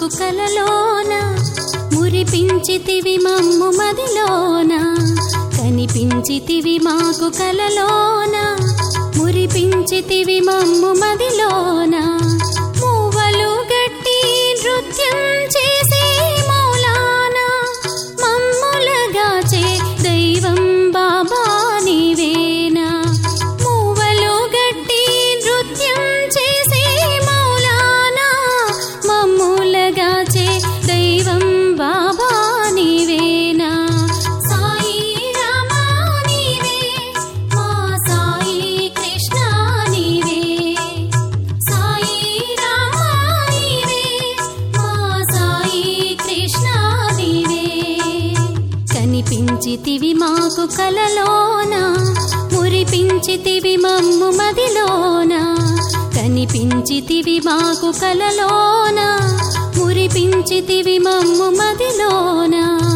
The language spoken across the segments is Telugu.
మాకు కలలోన మురిపించితివి మమ్ము మదిలోన కనిపించితివి మాకు కలలోన మురిపించితివి మమ్ము మదిలోన మూవలు గట్టి నృత్యం చేసే మౌలానా మమ్ములగాచే దైవం బాబా నీవేనా మూవలు గట్టి నృత్యం చేసే మౌలానా మమ్ములగాచే దైవం బాబా నీవేనా సాయి రామా నీవే మా సాయి కృష్ణ నీవే సాయి రామా నీవే మా సాయి కృష్ణ నీవే కనిపించితివి మాకు కలలోన మురిపించితివి మమ్ము మదిలోన కనిపించితివి మాకు కలలోన మురిపించితివి మమ్ము మదిలోన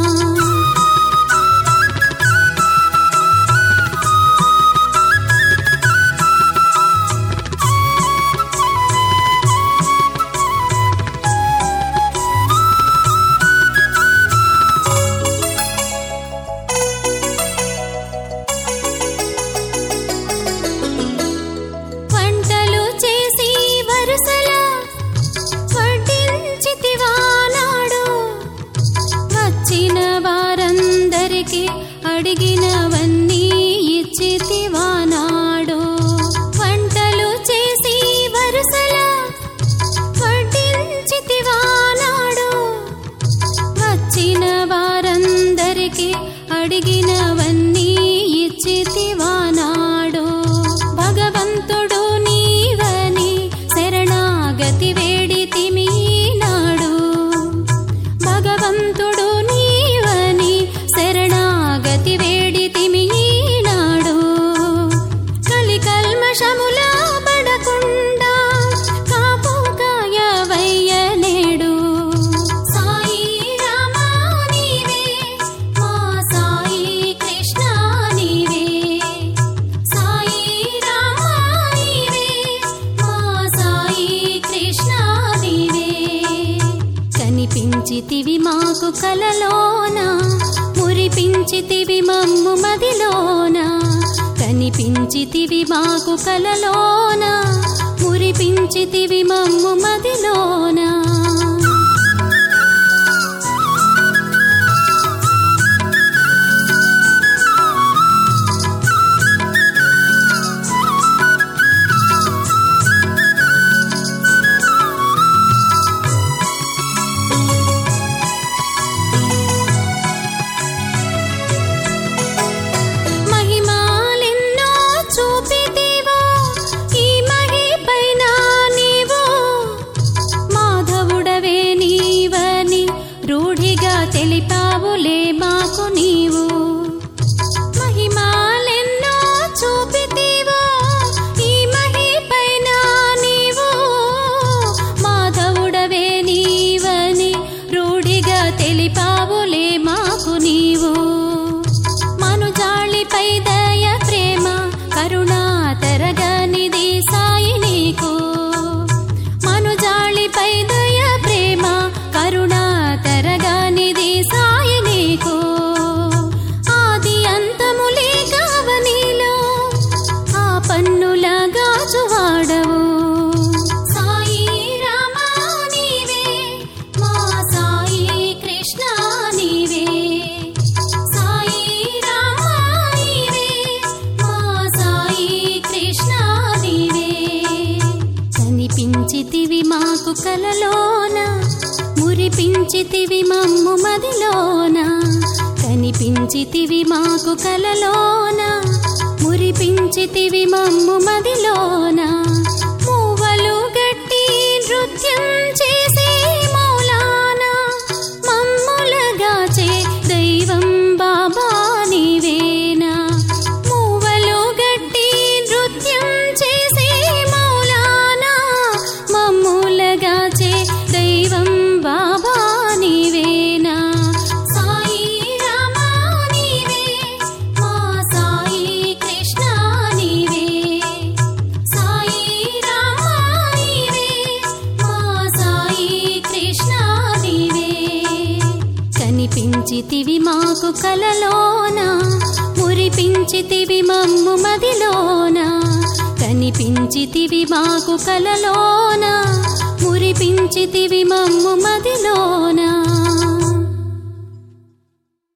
వంటలు చేసి వరుసలా వడ్డించితివా నాడు వచ్చిన వారందరికీ అడిగినవన్నీ ఇచ్చితివా నాడు వంటలు చేసి వరుసలా వడ్డించితివా నాడు వచ్చిన వారందరికీ అడిగినవన్నీ ఇచ్చితివా నాడు భగవంతుడు నీవని శరణాగతి వేడితిమి నాడు భగవంతుడు నీవని శరణాగతి వేడితిమి నాడు కలి కల్మషముల పడకుండా కాపు కాయవయ్య నేడు సాయి రామా నీవే మా సాయి కృష్ణ నీవే సాయి రామా నీవే మా సాయి కృష్ణ నీవే కనిపించితివి మాకు కలలోన మురిపించితివి మమ్ము మదిలోన కనిపించితివి మాకు కలలోన మురిపించితివి మమ్ము మదిలోన మహిమాలెన్నో చూపితివో ఈ మహిపైన నీవు మాధవుడవే నీవని రూఢిగా తెలిపావులే మాకు నీవు మహిమాలెన్నో చూపితివో ఈ మహిపైన నీవు మాధవుడవే నీవని రూఢిగా తెలిపావులే మాకు నీవు మనుజాళిపై దయ ప్రేమ కరుణా తరగనిది సాయి నీకు మనుజాళిపై దయ ప్రేమ కరుణా తరగనిది సాయి నీకు ఆది అంతములే కావనిలో ఆ పన్నుల గాజువాడవు సాయి రామా నీవే మా సాయి కృష్ణ నీవే సాయి రామా నీవే మా సాయి కృష్ణ నీవే కనిపించితివి మాకు కలలోన మురిపించితివి మమ్ము మదిలోన కనిపించితివి మాకు కలలోన మురిపించితివి మమ్ము మదిలోన మూవలు గట్టి నృత్యం చేసే మౌలానా మమ్ములగాచే దైవం బాబా నీవేనా మూవలు గట్టి నృత్యం చేసే మౌలానా మమ్ములగాచే దైవం బాబా నీవేనా సాయి రామా నీవే మా సాయి కృష్ణ నీవే సాయి రామా నీవే మా కలలోన మురిపించితివి మమ్ము మదిలోన కనిపించితివి మాకు కలలోన మురిపించితివి మమ్ము మదిలోన